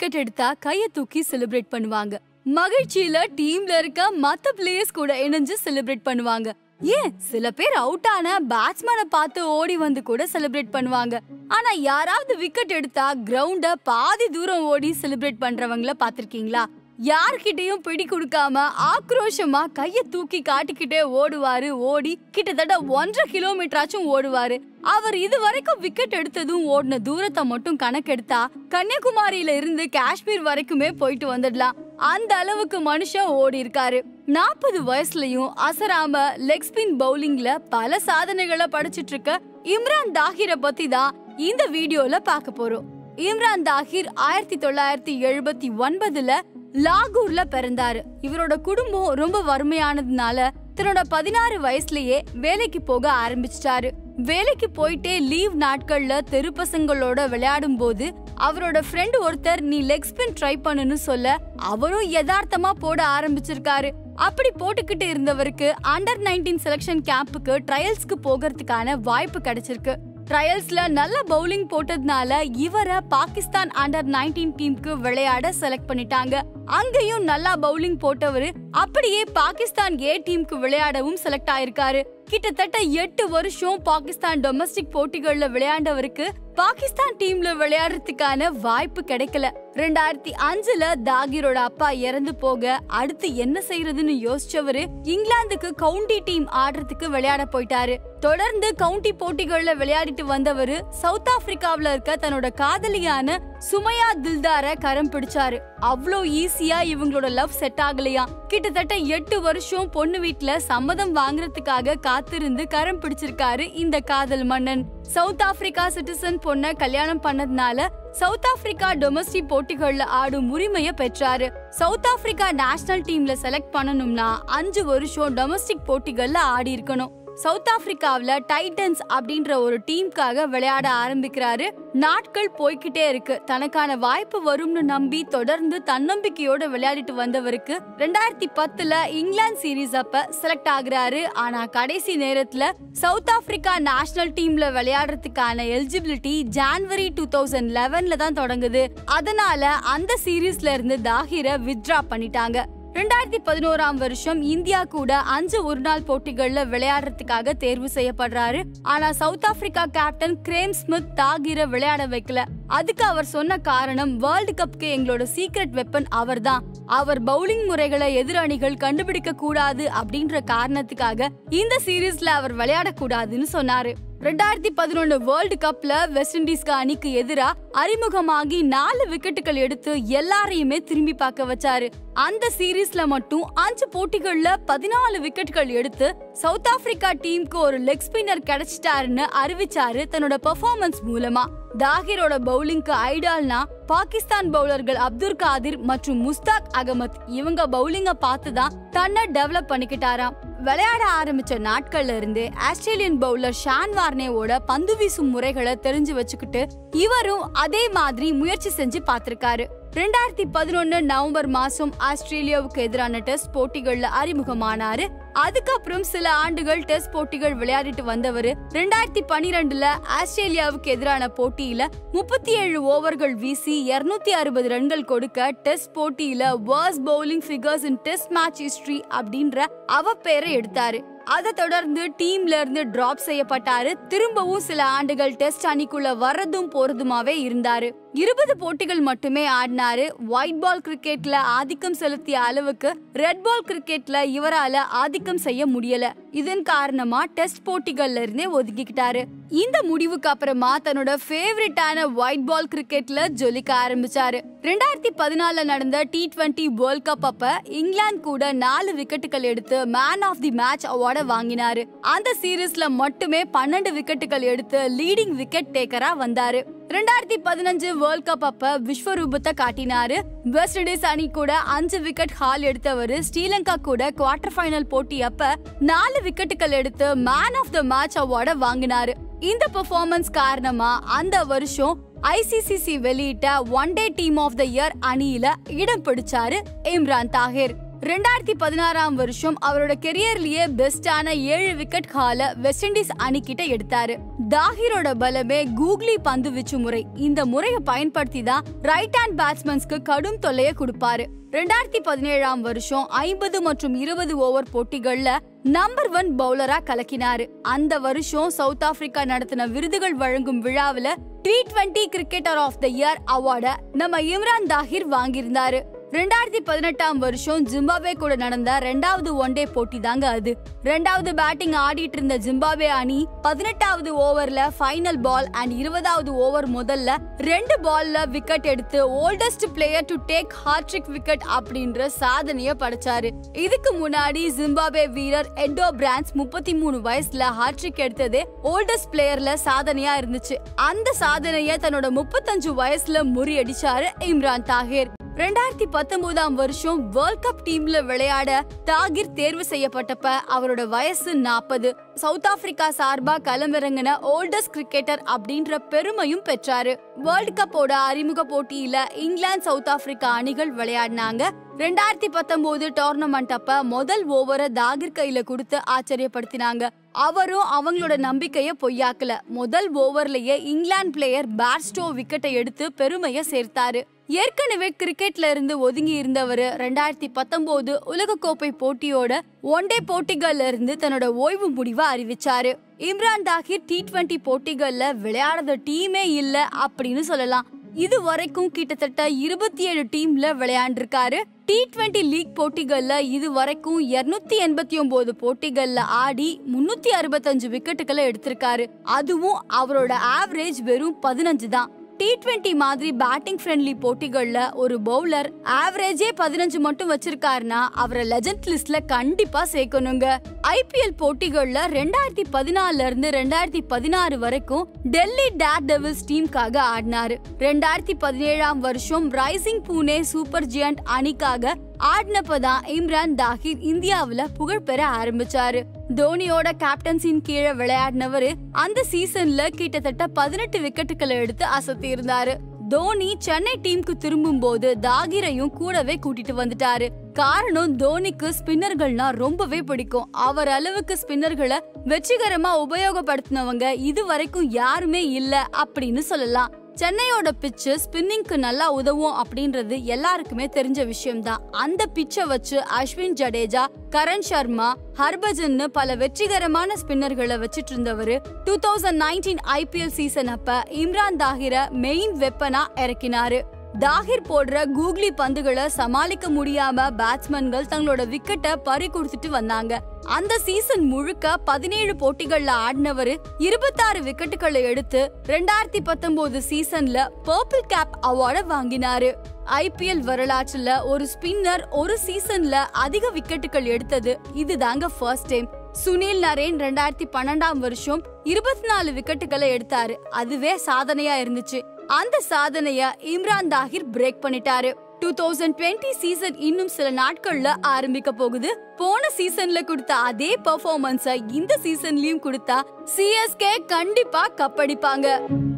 wicket எடுத்தா கைய தூக்கி செலிப்ரேட் பண்ணுவாங்க மகிழ்ச்சியில டீம்ல இருக்க மத்த பிளேயர்ஸ் கூட இணைஞ்சு செலிப்ரேட் பண்ணுவாங்க ஏன் சில பேர் அவுட் ஆன பேட்ஸ்மேனை பார்த்து ஓடி வந்து கூட செலிப்ரேட் பண்ணுவாங்க ஆனா யாராவது விக்கெட் எடுத்தா கிரவுண்ட பாதி தூரம் ஓடி செலிப்ரேட் பண்றவங்கள பாத்திருக்கீங்களா யார்கிட்டயும் பிடி கொடுக்காம ஆக்ரோஷமா கைய தூக்கி காட்டிக்கிட்டே ஓடுவாரு ஓடி கிட்டத்தட்ட ஒன்றரை கிலோமீட்டராச்சும் ஓடுவாரு அவர் இது வரைக்கும் விக்கெட் எடுத்ததும் ஓடின தூரத்தை மட்டும் கணக்கெடுத்தா கன்னியாகுமரியில இருந்து காஷ்மீர் வரைக்குமே போயிட்டு வந்துடலாம் அந்த அளவுக்கு மனுஷன் ஓடி இருக்காரு நாற்பது வயசுலயும் அசராம லெக் ஸ்பின் பவுலிங்ல பல சாதனைகளை படைச்சிட்டு இருக்க இம்ரான் தாஹிரை பத்தி தான் இந்த வீடியோல பார்க்க போறோம் இம்ரான் தாஹிர் ஆயிரத்தி தொள்ளாயிரத்தி எழுபத்தி ஒன்பதுல லாகூர்ல பிறந்தாரு இவரோட குடும்பம் ரொம்ப வறுமையானதுனால தன்னோட பதினாறு வயசுலயே வேலைக்கு போக ஆரம்பிச்சிட்டாரு வேலைக்கு போயிட்டே லீவ் நாட்கள்ல தெரு பசங்களோட விளையாடும் போது அவரோட ஃப்ரெண்ட் ஒருத்தர் நீ லெக் ஸ்பின் ட்ரை பண்ணுன்னு சொல்ல அவரும் யதார்த்தமா போட ஆரம்பிச்சிருக்காரு அப்படி போட்டுக்கிட்டு இருந்தவருக்கு அண்டர் நைன்டீன் செலக்ஷன் கேம்புக்கு ட்ரையல்ஸ்க்கு போகிறதுக்கான வாய்ப்பு கிடைச்சிருக்கு ட்ரையல்ஸ்ல நல்ல பவுலிங் போட்டதுனால இவரை பாகிஸ்தான் அண்டர் நைன்டீன் டீமுக்கு விளையாட செலக்ட் பண்ணிட்டாங்க அங்கேயும் நல்லா பவுலிங் போட்டவரு அப்படியே பாகிஸ்தான் ஏ டீமுக்கு விளையாடவும் செலக்ட் ஆயிருக்காரு கிட்டத்தட்ட எட்டு வருஷம் பாகிஸ்தான் டொமஸ்டிக் போட்டிகள்ல விளையாண்டவருக்கு பாகிஸ்தான் டீம்ல விளையாடுறதுக்கான வாய்ப்பு கிடைக்கல ரெண்டாயிரத்தி அஞ்சுல தாகிரோட அப்பா இறந்து போக அடுத்து என்ன செய்யறதுன்னு யோசிச்சவரு இங்கிலாந்துக்கு கவுண்டி டீம் ஆடுறதுக்கு விளையாட போயிட்டாரு தொடர்ந்து கவுண்டி போட்டிகள்ல விளையாடிட்டு வந்தவரு சவுத் ஆப்பிரிக்காவுல இருக்க தன்னோட காதலியான சுமையா தில்தார கரம் பிடிச்சாரு அவ்வளோ ஈஸியா இவங்களோட லவ் செட் ஆகலையா கிட்டத்தட்ட எட்டு வருஷம் பொண்ணு வீட்ல சம்மதம் வாங்குறதுக்காக காத்திருந்து கரம் பிடிச்சிருக்காரு இந்த காதல் மன்னன் சவுத் ஆப்பிரிக்கா சிட்டிசன் பொண்ண கல்யாணம் பண்ணதுனால சவுத் ஆப்பிரிக்கா டொமஸ்டிக் போட்டிகள்ல ஆடும் உரிமைய பெற்றாரு சவுத் ஆப்பிரிக்கா நேஷனல் டீம்ல செலக்ட் பண்ணணும்னா அஞ்சு வருஷம் டொமஸ்டிக் போட்டிகள்ல ஆடி இருக்கணும் சவுத் ஆப்பிரிக்காவுல டைட்டன்ஸ் அப்படின்ற ஒரு டீமுக்காக விளையாட ஆரம்பிக்கிறாரு நாட்கள் போய்கிட்டே இருக்கு தனக்கான வாய்ப்பு வரும்னு நம்பி தொடர்ந்து தன்னம்பிக்கையோட விளையாடிட்டு வந்தவருக்கு ரெண்டாயிரத்தி பத்துல இங்கிலாந்து சீரீஸ் அப்ப செலக்ட் ஆகுறாரு ஆனா கடைசி நேரத்துல சவுத் ஆப்பிரிக்கா நேஷனல் டீம்ல விளையாடுறதுக்கான எலிஜிபிலிட்டி ஜான்வரி டூ தௌசண்ட் லெவன்ல தான் தொடங்குது அதனால அந்த சீரீஸ்ல இருந்து தாகிர வித்ட்ரா பண்ணிட்டாங்க ரெண்டாயிரத்தி பதினோராம் வருஷம் இந்தியா கூட அஞ்சு ஒருநாள் போட்டிகள்ல விளையாடுறதுக்காக தேர்வு செய்யப்படுறாரு ஆனா south Africa captain Graeme Smith தாகிர விளையாட வைக்கல அதுக்கு அவர் சொன்ன காரணம் வேர்ல்டு கப்க்கு எங்களோட சீக்ரெட் வெப்பன் அவர்தான் அவர் பவுலிங் முறைகளை எதிர் அணிகள் கண்டுபிடிக்க கூடாது அப்படின்ற காரணத்துக்காக இந்த சீரீஸ்ல அவர் விளையாட கூடாதுன்னு சொன்னாரு ரெண்டாயிரத்தி பதினொன்னு வேர்ல்டு கப்ல வெஸ்ட் இண்டீஸ்க்கு அணிக்கு எதிரா அறிமுகமாகி நாலு விக்கெட்டுகள் எடுத்து எல்லாரையுமே திரும்பி பார்க்க வச்சாரு அந்த சீரீஸ்ல மட்டும் அஞ்சு போட்டிகள்ல பதினாலு விக்கெட்டுகள் எடுத்து சவுத் ஆப்பிரிக்கா டீமுக்கு ஒரு லெக் ஸ்பின்னர் கிடைச்சிட்டாருன்னு அறிவிச்சாரு தன்னோட பெர்ஃபார்மன்ஸ் மூலமா தாகிரோட பவுலிங்க்கு ஐடால்னா பாகிஸ்தான் பவுலர்கள் அப்துல் காதிர் மற்றும் முஸ்தாக் அகமத் இவங்க பவுலிங்க பார்த்து தான் தன்னை டெவலப் பண்ணிக்கிட்டாராம் விளையாட ஆரம்பிச்ச நாட்கள்ல இருந்து ஆஸ்திரேலியன் பவுலர் ஷான் வார்னேவோட பந்து வீசும் முறைகளை தெரிஞ்சு வச்சுக்கிட்டு இவரும் அதே மாதிரி முயற்சி செஞ்சு பார்த்திருக்காரு ரெண்டாயிரத்தி பதினொன்னு நவம்பர் மாசம் ஆஸ்திரேலியாவுக்கு எதிரான டெஸ்ட் போட்டிகள்ல அறிமுகமானாரு அதுக்கப்புறம் சில ஆண்டுகள் டெஸ்ட் போட்டிகள் விளையாடிட்டு வந்தவரு ரெண்டாயிரத்தி பனிரெண்டுல ஆஸ்திரேலியாவுக்கு எதிரான போட்டியில முப்பத்தி ஏழு ஓவர்கள் வீசி இருநூத்தி அறுபது ரன்கள் கொடுக்க டெஸ்ட் போட்டியில worst bowling figures in test match history அப்படின்ற அவ பேரை எடுத்தாரு அதை தொடர்ந்து டீம்ல இருந்து டிராப் செய்யப்பட்டாரு திரும்பவும் சில ஆண்டுகள் டெஸ்ட் அணிக்குள்ள வர்றதும் போறதுமாவே இருந்தாரு இருபது போட்டிகள் மட்டுமே ஆடினாரு ஒயிட் பால் கிரிக்கெட்ல ஆதிக்கம் செலுத்திய அளவுக்கு ரெட் பால் கிரிக்கெட்ல இவரால ஆதிக்கம் செய்ய முடியல இதன் காரணமா டெஸ்ட் போட்டிகள்ல இருந்தே ஒதுக்கிக்கிட்டாரு இந்த முடிவுக்கு அப்புறமா தன்னோட ஃபேவரட்டான ஒயிட் பால் கிரிக்கெட்ல ஜொலிக்க ஆரம்பிச்சாரு ரெண்டாயிரத்தி பதினாலுல நடந்த டி டுவெண்ட்டி வேர்ல்ட் கப் அப்ப இங்கிலாந்து கூட நாலு விக்கெட்டுகள் எடுத்து மேன் ஆஃப் தி மேட்ச் அவார்டை வாங்கினாரு அந்த சீரீஸ்ல மட்டுமே பன்னெண்டு விக்கெட்டுகள் எடுத்து லீடிங் விக்கெட் டேக்கரா வந்தாரு ரெண்டாயிரத்தி பதினஞ்சு வேர்ல்ட் கப் அப்ப விஸ்வரூபத்தை காட்டினாரு வெஸ்ட் இண்டீஸ் அணி கூட அஞ்சு விக்கெட் ஹால் எடுத்தவரு ஸ்ரீலங்கா கூட குவார்டர் ஃபைனல் போட்டி அப்ப நாலு விக்கெட்டுகள் எடுத்து மேன் ஆஃப் த மேட்ச் அவார்டை வாங்கினாரு இந்த பெர்ஃபார்மன்ஸ் காரணமா அந்த வருஷம் ஐசிசிசி வெளியிட்ட one day team of the year அணியில இடம் பிடிச்சாரு இம்ரான் தாஹிர் ரெண்டாயிரத்தி பதினாறாம் வருஷம் அவரோட கெரியர்லயே பெஸ்டான ஏழு விக்கெட் ஹால வெஸ்ட் இண்டீஸ் அணி கிட்ட எடுத்தாரு தாஹிரோட பலமே கூகுளி பந்து வீச்சு முறை இந்த முறையை பயன்படுத்தி தான் ரைட் ஹேண்ட் பேட்ஸ்மேன்ஸ்க்கு கடும் தொல்லைய கொடுப்பாரு ரெண்டாயிரத்தி பதினேழாம் வருஷம் ஐம்பது மற்றும் இருபது ஓவர் போட்டிகள்ல நம்பர் ஒன் பவுலரா கலக்கினாரு அந்த வருஷம் சவுத் ஆப்பிரிக்கா நடத்தின விருதுகள் வழங்கும் விழாவுல T twenty cricketer of the year அவார்ட நம்ம இம்ரான் தாஹிர் வாங்கியிருந்தாரு ரெண்டாயிரத்தி பதினெட்டாம் வருஷம் ஜிம்பாப்வே கூட நடந்த ரெண்டாவது ஒன் டே போட்டி தாங்க அது ரெண்டாவது பேட்டிங் ஆடிட்டு இருந்த ஜிம்பாப்வே அணி பதினெட்டாவது ஓவர்ல ஃபைனல் பால் அண்ட் இருபதாவது ஓவர் முதல்ல ரெண்டு பால்ல விக்கெட் எடுத்து oldest player to take hattrick wicket அப்படின்ற சாதனைய படைச்சாரு இதுக்கு முன்னாடி ஜிம்பாப்வே வீரர் எட்டோ பிரான்ஸ் முப்பத்தி மூணு வயசுல ஹாட்ரிக் எடுத்ததே ஓல்டஸ்ட் பிளேயர்ல சாதனையா இருந்துச்சு அந்த சாதனைய தன்னோட முப்பத்தஞ்சு வயசுல முறியடிச்சாரு இம்ரான் தாஹிர் ரெண்டாயிரத்தி பத்தொன்பதாம் வருஷம் வேர்ல்ட் கப் டீம்ல விளையாட தாகிர் தேர்வு செய்யப்பட்டப்ப அவரோட வயசு நாற்பது சவுத் ஆப்பிரிக்கா சார்பா களமிறங்கின ஓல்டஸ்ட் கிரிக்கெட்டர் அப்படின்ற பெருமையும் பெற்றாரு வேர்ல்ட் கப்போட அறிமுக போட்டியில இங்கிலாந்து சவுத் ஆப்பிரிக்கா அணிகள் விளையாடினாங்க ரெண்டாயிரத்தி பத்தொன்பது டோர்னமெண்ட் அப்ப முதல் ஓவரை தாகிர் கையில கொடுத்து ஆச்சரியப்படுத்தினாங்க அவரும் அவங்களோட நம்பிக்கைய பொய்யாக்கல முதல் ஓவர்லயே இங்கிலாந்து பிளேயர் பேர்ஸ்டோ விக்கெட்டை எடுத்து பெருமைய சேர்த்தாரு ஏற்கனவே கிரிக்கெட்ல இருந்து ஒதுங்கி இருந்தவர் ரெண்டாயிரத்தி பத்தொன்பது உலகக்கோப்பை போட்டியோட ஒன் டே போட்டிகள்ல இருந்து தன்னோட ஓய்வு முடிவை அறிவிச்சாரு இம்ரான் தாகிர் டி டுவெண்டி போட்டிகள்ல விளையாடாத டீமே இல்ல அப்படின்னு சொல்லலாம் இது வரைக்கும் கிட்டத்தட்ட இருபத்தி ஏழு டீம்ல விளையாண்டிருக்காரு டி டுவெண்டி லீக் போட்டிகள்ல இது வரைக்கும் இருநூத்தி எண்பத்தி ஒன்பது போட்டிகள்ல ஆடி முன்னூத்தி அறுபத்தஞ்சு விக்கெட்டுகளை எடுத்திருக்காரு அதுவும் அவரோட ஆவரேஜ் வெறும் பதினஞ்சு தான் டி டுவெண்டி மாதிரி பேட்டிங் ஃப்ரெண்ட்லி போட்டிகள்ல ஒரு பவுலர் ஆவரேஜே பதினஞ்சு மட்டும் வச்சிருக்காருன்னா அவரை லெஜண்ட் லிஸ்ட்ல கண்டிப்பா சேர்க்கணுங்க ஐபிஎல் போட்டிகள்ல ரெண்டாயிரத்தி பதினாலுல இருந்து ரெண்டாயிரத்தி பதினாறு வரைக்கும் டெல்லி டேர் டெவில்ஸ் டீமுக்காக ஆடினாரு ரெண்டாயிரத்தி பதினேழாம் வருஷம் ரைசிங் பூனே சூப்பர் ஜியண்ட் அணிக்காக ஆடினப்பதான் இம்ரான் தாஹிர் இந்தியாவுல புகழ் பெற ஆரம்பிச்சாரு தோனியோட கேப்டன்சின் கீழே விளையாடினவரு அந்த சீசன்ல கிட்டத்தட்ட பதினெட்டு விக்கெட்டுகளை எடுத்து அசத்தி இருந்தாரு தோனி சென்னை டீமுக்கு திரும்பும் போது தாகிரையும் கூடவே கூட்டிட்டு வந்துட்டாரு காரணம் தோனிக்கு ஸ்பின்னர்கள்னா ரொம்பவே பிடிக்கும் அவர் அளவுக்கு ஸ்பின்னர்களை வெற்றிகரமா உபயோகப்படுத்தினவங்க இது வரைக்கும் யாருமே இல்ல அப்படின்னு சொல்லலாம் சென்னையோட பிச்சு ஸ்பின்னிங்க்கு நல்லா உதவும் அப்படின்றது எல்லாருக்குமே தெரிஞ்ச விஷயம்தான் அந்த பிச்சை வச்சு அஸ்வின் ஜடேஜா கரண் சர்மா ஹர்பஜன் பல வெற்றிகரமான ஸ்பின்னர்களை வச்சிட்டு இருந்தவரு two thousand nineteen IPL season அப்ப இம்ரான் தாகிர மெயின் வெப்பனா இறக்கினாரு தாகிர் போடுற கூகுளி பந்துகளை சமாளிக்க முடியாம பேட்ஸ்மேன்கள் தங்களோட விக்கெட்டை பறி கொடுத்துட்டு வந்தாங்க அந்த சீசன் முழுக்க பதினேழு போட்டிகள்ல ஆடினவரு இருபத்தாறு விக்கெட்டுகளை எடுத்து ரெண்டாயிரத்தி பத்தொன்பது சீசன்ல பர்பிள் கேப் அவார்ட வாங்கினாரு ஐபிஎல் வரலாற்றுல ஒரு ஸ்பின்னர் ஒரு சீசன்ல அதிக விக்கெட்டுகள் எடுத்தது இதுதாங்க ஃபர்ஸ்ட் டைம் சுனில் நரேன் ரெண்டாயிரத்தி பன்னெண்டாம் வருஷம் இருபத்தி நாலு விக்கெட்டுகளை எடுத்தாரு அதுவே சாதனையா இருந்துச்சு அந்த சாதனைய இம்ரான் தாகிர் பிரேக் பண்ணிட்டாரு டூ தௌசண்ட் டுவெண்ட்டி சீசன் இன்னும் சில நாட்கள்ல ஆரம்பிக்க போகுது போன சீசன்ல கொடுத்த அதே பெர்ஃபார்மன்ஸ இந்த சீசன்லயும் கொடுத்தா சிஎஸ்கே கண்டிப்பா கப்படிப்பாங்க